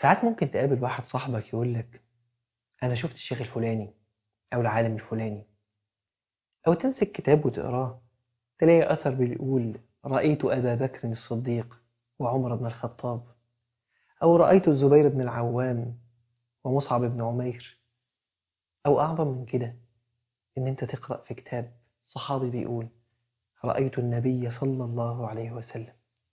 ساعات ممكن تقابل واحد صاحبك يقول لك أنا شفت الشيخ الفلاني أو العالم الفلاني أو تمسك كتاب وتقراه تلاقي أثر بيقول رأيت أبا بكر الصديق وعمر بن الخطاب أو رأيت الزبير بن العوام ومصعب بن عمير أو أعظم من كده إن أنت تقرأ في كتاب صحابي بيقول رأيت النبي صلى الله عليه وسلم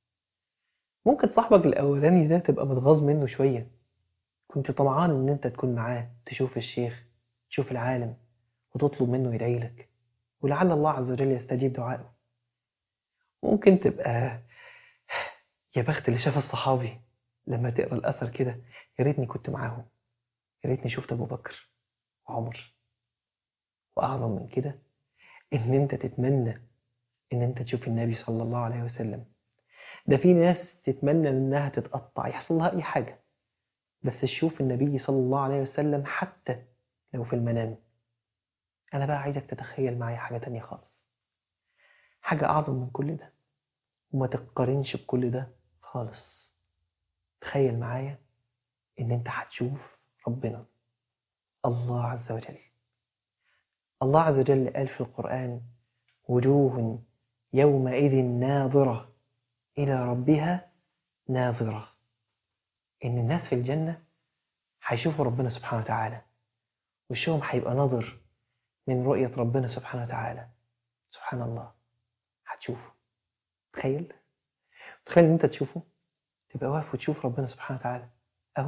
ممكن صاحبك الأولاني ده تبقى متغاظ منه شوية كنت طمعان إن أنت تكون معاه تشوف الشيخ تشوف العالم وتطلب منه يدعي لك ولعل الله عز وجل يستجيب دعائه ممكن تبقى يا بخت اللي شاف الصحابي لما تقرا الأثر كده يا ريتني كنت معاهم يا ريتني شفت أبو بكر وعمر وأعظم من كده إن أنت تتمنى إن أنت تشوف النبي صلى الله عليه وسلم ده في ناس تتمنى إنها تتقطع يحصل لها أي حاجة بس تشوف النبي صلى الله عليه وسلم حتى لو في المنام أنا بقى عايزك تتخيل معايا حاجة تانية خالص حاجة أعظم من كل ده وما تقارنش بكل ده خالص تخيل معايا إن أنت هتشوف ربنا الله عز وجل الله عز وجل قال في القرآن وجوه يومئذ ناظرة إلى ربها ناظرة إن الناس في الجنة هيشوفوا ربنا سبحانه وتعالى وشهم هيبقى نظر من رؤية ربنا سبحانه وتعالى سبحان الله هتشوفه تخيل تخيل ان انت تشوفه تبقى واقف وتشوف ربنا سبحانه وتعالى اهو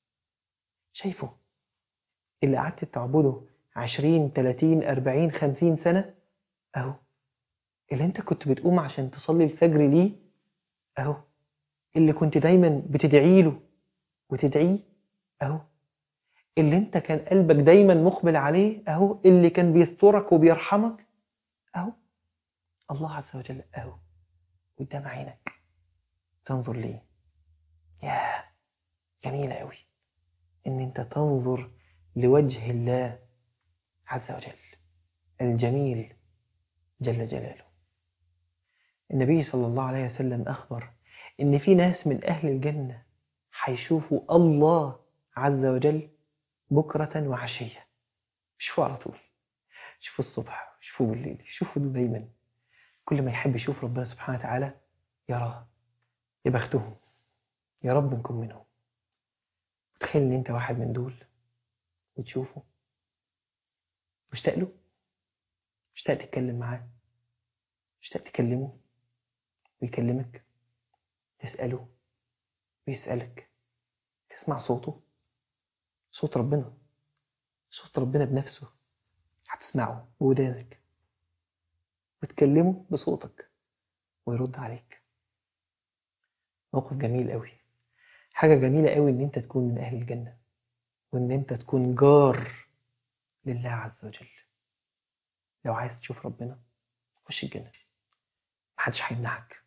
شايفه اللي قعدت تعبده عشرين تلاتين أربعين خمسين سنة أهو اللي أنت كنت بتقوم عشان تصلي الفجر ليه أهو اللي كنت دايما بتدعي له وتدعيه أهو اللي أنت كان قلبك دايما مقبل عليه أهو اللي كان بيسترك وبيرحمك أهو الله عز وجل أهو قدام عينك تنظر ليه يا جميلة أوي إن أنت تنظر لوجه الله عز وجل الجميل جل جلاله النبي صلى الله عليه وسلم أخبر إن في ناس من أهل الجنة هيشوفوا الله عز وجل بكرة وعشية شوفوا على طول شوفوا الصبح شوفوا بالليل شوفوا دايما كل ما يحب يشوف ربنا سبحانه وتعالى يراه يا بختهم يا رب نكون منهم تخيل ان انت واحد من دول وتشوفه مشتاق له مشتاق تتكلم معاه مشتاق تكلمه ويكلمك تسأله ويسألك تسمع صوته صوت ربنا صوت ربنا بنفسه هتسمعه بودانك وتكلمه بصوتك ويرد عليك موقف جميل قوي حاجة جميلة قوي ان انت تكون من اهل الجنة وان انت تكون جار لله عز وجل لو عايز تشوف ربنا خش الجنة محدش هيمنعك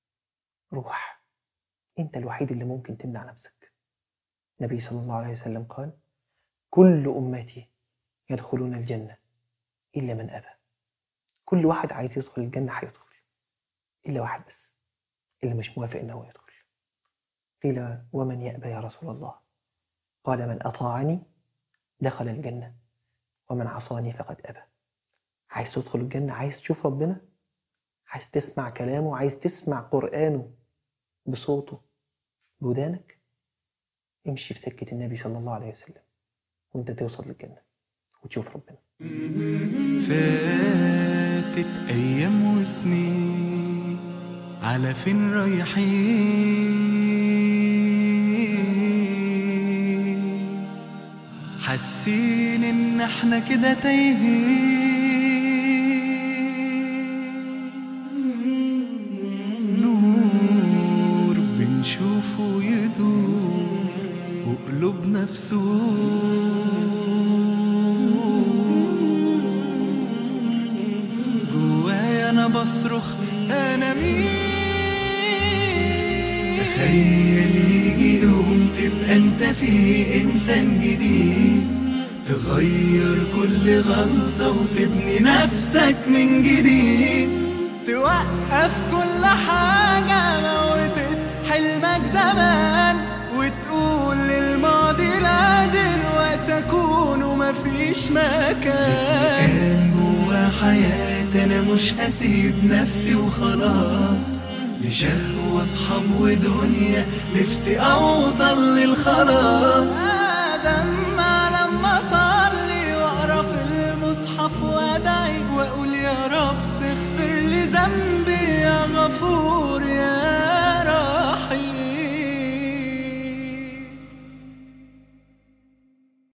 روح انت الوحيد اللي ممكن تمنع نفسك النبي صلى الله عليه وسلم قال كل أمتي يدخلون الجنة إلا من أبى كل واحد عايز يدخل الجنة هيدخل إلا واحد بس اللي مش موافق إنه يدخل قيل ومن يأبى يا رسول الله قال من أطاعني دخل الجنة ومن عصاني فقد أبى عايز تدخل الجنة عايز تشوف ربنا عايز تسمع كلامه عايز تسمع قرآنه بصوته بودانك امشي في سكة النبي صلى الله عليه وسلم وانت توصل للجنة وتشوف ربنا فاتت أيام وسنين على فين رايحين حاسين إن احنا كده تايهين نور بنشوفه يدور وقلوبنا في جوايا انا بصرخ انا مين تخيل يجي يوم تبقى انت فيه انسان جديد تغير كل غلطة وتبني نفسك من جديد توقف كل حاجة موتت حلمك زمان وتقول لله ماليش مكان جوا حياتي انا مش هسيب نفسي وخلاص لشهوة اصحاب ودنيا نفسي اوصل للخلاص ادم لما اصلي واقرا في المصحف وادعي واقول يا رب اغفر لي ذنبي يا غفور